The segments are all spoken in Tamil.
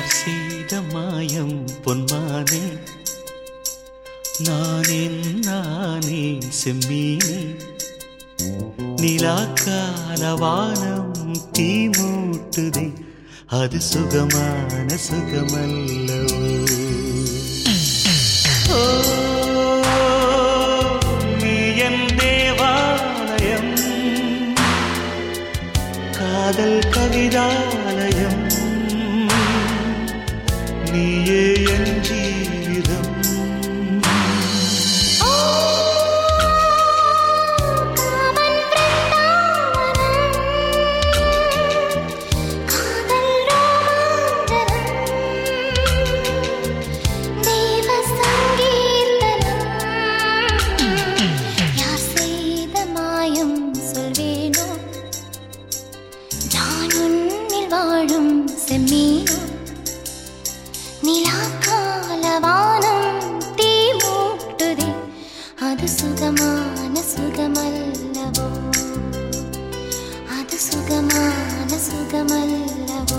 யார் செய்த மாயம் பொன்மானே நானே நானே செம்மீனே நிலாக்கால வானம் தீ மூட்டுதே அது சுகமான சுகமல்லவோ ஓ, நீ என் தேவாலயம் காதல் கவிதாலயம் நீயே என் ஜீவிதம் காமன் பிருந்தாவனம் காதல் ரோமாஞ்சனம் தெய்வ சங்கீர்த்தனம் யார் செய்த மாயம் சொல்வேனோ நான் உன்னில் வாழும் செம்மீனோ நிலாக்கால வானம் தீ மூட்டுதே அது சுகமான சுகமல்லவோ அது சுகமான சுகமல்லவோ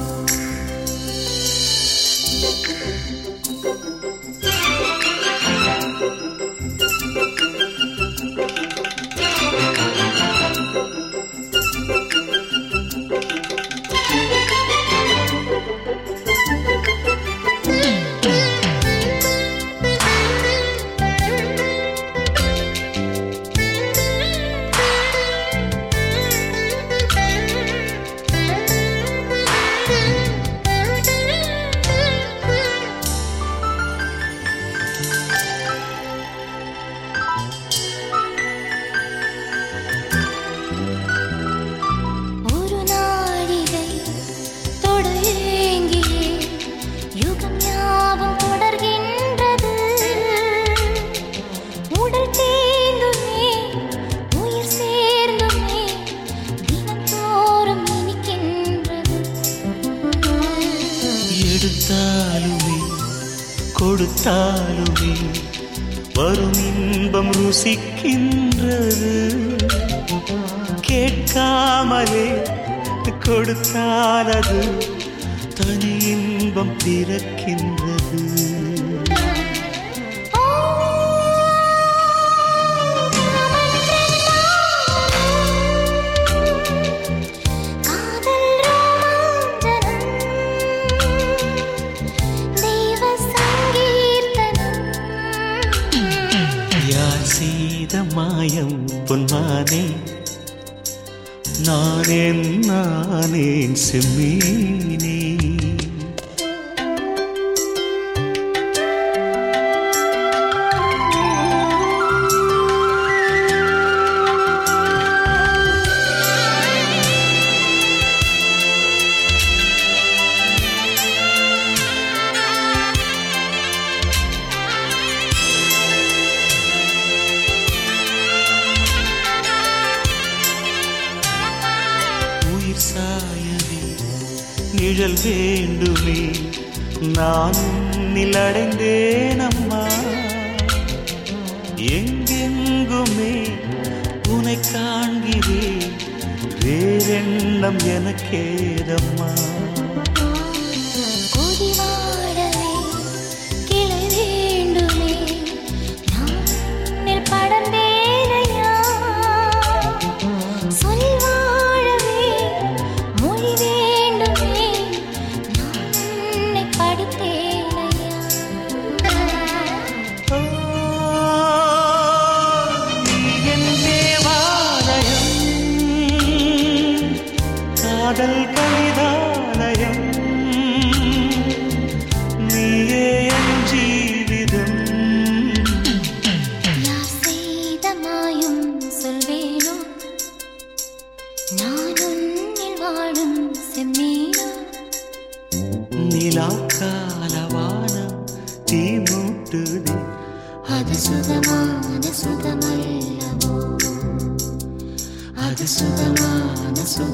ஒரு நாழிகை தொடங்கியே யுகம் யாவும் தொடர்கின்றது உடல் தேர்ந்துமே உயிர் சேர்ந்துமே தினந்தோறும் இனிக்கின்றது எடுத்தாலுமே கொடுத்தாலுமே வரும் இன்பம் ருசிக்கின்றது கேட்காமலே கொடுத்தாலது தனி இன்பம் பிறக்கின்றது காதல் ரோமாஞ்சனம் தெய்வ சங்கீர்த்தனம் யார் செய்த மாயம் பொன்மானே நானேன் நானேன் செம்மீனே உயிர் சாயவே நிழல் வேண்டுமே நான் உன்னில் அடைந்தேன் அம்மா எங்கெங்குமே உனை காண்கிறேன் வேறெண்ணம் எனக்கேதம்மா கொடி வாழவே கிளை வேண்டுமே நான் உன்னில் படர்ந்தேனையா சொல் வாழவே மொழி வேண்டுமே நான் உன்னை படித்தேனையா ஓ, நீ என் தேவாலயம் காதல் கவிதாலயம் நீயே என் ஜீவிதம் யார் செய்த மாயம் சொல்வேனோ நான் உன்னில் வாழும் செம்மீனோ நிலாக்காலவானம் தீ மூட்டுதே அது சுகமான சுகமல்லவோ அது சுகமான சுகம்